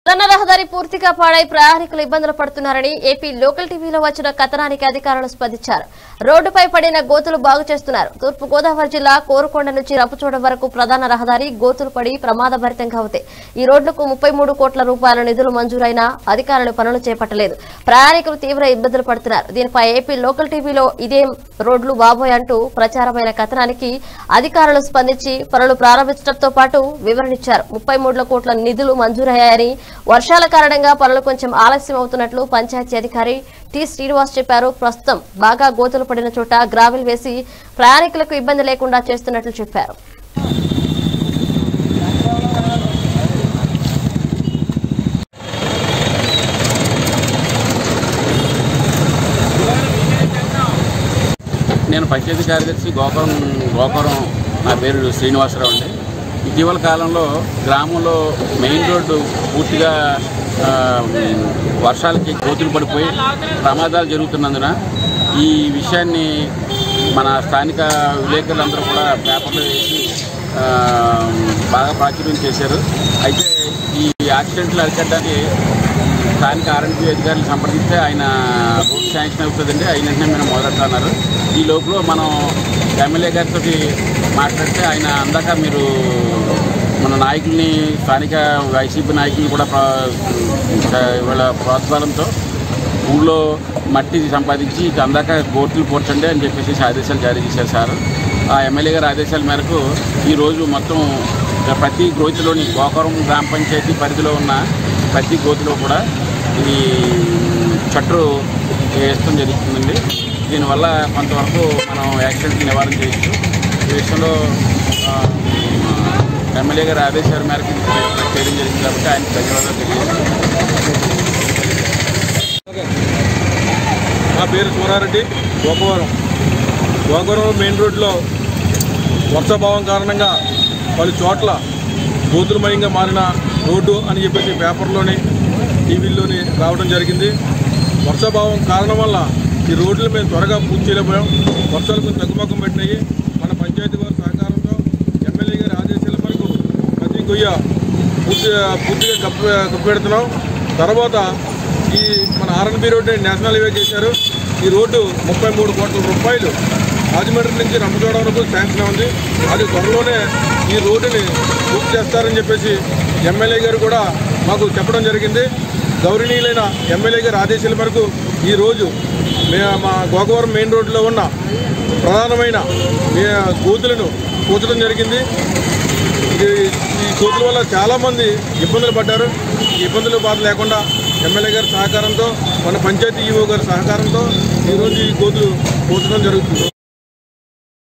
ప్రధాన రహదారి పూర్తిగా పాడై ప్రయాణికులు ఇబ్బందులు పడుతున్నారని ఏపీ లోకల్ టీవీలో వచ్చిన కథనానికి అధికారులు స్పందించారు రోడ్డుపై పడిన గోతులు బాగు చేస్తున్నారు తూర్పు గోదావరి జిల్లా కోరుకొండ నుంచి రప్పచోడ వరకు ప్రధాన రహదారి గోతులు పడి ప్రమాదభరితంగా అవుతాయి ఈ రోడ్లకు ముప్పై మూడు కోట్ల రూపాయల నిధులు మంజూరైనా అధికారులు పనులు చేపట్టలేదు ప్రయాణికులు తీవ్ర ఇబ్బందులు పడుతున్నారు దీనిపై ఏపీ లోకల్ టీవీలో ఇదేం రోడ్లు బాబోయ్ అంటూ ప్రచారమైన కథనానికి అధికారులు స్పందించి పనులు ప్రారంభించడంతో పాటు వివరణిచ్చారు ముప్పై మూడు కోట్ల నిధులు మంజూరయ్యాయని వర్షాల కారణంగా పనులు కొంచెం ఆలస్యం అవుతున్నట్లు పంచాయతీ అధికారి టి శ్రీనివాస్ చెప్పారు ప్రస్తుతం బాగా గోతులు పడిన చోట గ్రావెల్ వేసి ప్రయాణికులకు ఇబ్బంది లేకుండా చేస్తున్నట్లు చెప్పారు నేను పంచాయతీ కార్యదర్శి గోపురం గోపురం నా పేరు శ్రీనివాసరావు అండి ఇటీవల కాలంలో గ్రామంలో మెయిన్ రోడ్డు పూర్తిగా ఆ, వర్షాలకి కోతులు పడిపోయి ప్రమాదాలు జరుగుతున్నందున ఈ విషయాన్ని మన స్థానిక విలేకరులందరూ కూడా పేపర్లో వేసి ఆ, బాగా ప్రాచుర్యం చేశారు అయితే ఈ యాక్సిడెంట్లు అరికట్టడానికి స్థానిక ఆర్ఎండ్బి అధికారులు సంప్రదిస్తే ఆయన రోడ్ శాంక్షన్ అవుతుందండి అయిన వెంటనే మేము మొదలెడుతున్నారు ఈ లోపల మనం ఎమ్మెల్యే గారితో మాట్లాడితే ఆయన అందాక మీరు మన నాయకుల్ని స్థానిక వైసీపీ నాయకుల్ని కూడా ప్ర- ఇవాళ ప్రోత్సాహంతో ఊళ్ళో మట్టి సంపాదించి ఇక అందాక గోట్లు పోర్చండి అని చెప్పేసి ఆదేశాలు జారీ చేశారు సార్ ఆ ఎమ్మెల్యే గారి ఆదేశాల మేరకు ఈరోజు మొత్తం ప్రతి గోతిలోని గోకవరం గ్రామ పంచాయతీ పరిధిలో ఉన్న ప్రతి గోతిలో కూడా ఈ చట్టు వేయడం జరుగుతుందండి దీనివల్ల కొంతవరకు మనం యాక్సిడెంట్ నివారణ చేయొచ్చు ఈ విషయంలో ఆ, ఎమ్మెల్యే గారి ఆదేశాల మేరకు ఇది చేయడం జరిగింది కాబట్టి ఆయనకు ధన్యవాదాలు తెలియజేస్తున్నాను నా పేరు సూరారెడ్డి గోపవరం గోపవరం మెయిన్ రోడ్లో వర్షాభావం కారణంగా పలు చోట్ల గోతులమయంగా మారిన రోడ్డు అని చెప్పేసి పేపర్లోని టీవీల్లోని రావడం జరిగింది వర్షాభావం కారణం వల్ల ఈ రోడ్లు మేము త్వరగా పూర్తి చేయలేకపోయాం వర్షాలు కొంచెం తగ్గుముఖం పెట్టినాయి మన పంచాయతీ వారి సహకారంతో ఎమ్మెల్యే గారి ఆదేశాల మేరకు ప్రతి గొయ్య పూర్తి పూర్తిగా కప్పు కప్పెడుతున్నాం తర్వాత ఈ మన ఆర్ఎన్బి రోడ్డు నేషనల్ హైవే చేశారు ఈ రోడ్డు ముప్పై మూడు కోట్ల రూపాయలు రాజమండ్రి నుంచి రంపచోడ వరకు శాంక్షన్ ఉంది అది త్వరలోనే ఈ రోడ్డుని పూర్తి చేస్తారని చెప్పేసి ఎమ్మెల్యే గారు కూడా మాకు చెప్పడం జరిగింది గౌరవనీయులైన ఎమ్మెల్యే గారి ఆదేశాల మేరకు ఈరోజు మే మా గోకవరం మెయిన్ రోడ్లో ఉన్న ప్రధానమైన మే- గోతులను కూర్చడం జరిగింది ఇది ఈ కోతుల వల్ల చాలామంది ఇబ్బందులు పడ్డారు ఈ ఇబ్బందులు బాధ లేకుండా ఎమ్మెల్యే గారి సహకారంతో మన పంచాయతీ ఈవో గారి సహకారంతో ఈరోజు ఈ కోతులు కూర్చడం జరుగుతుంది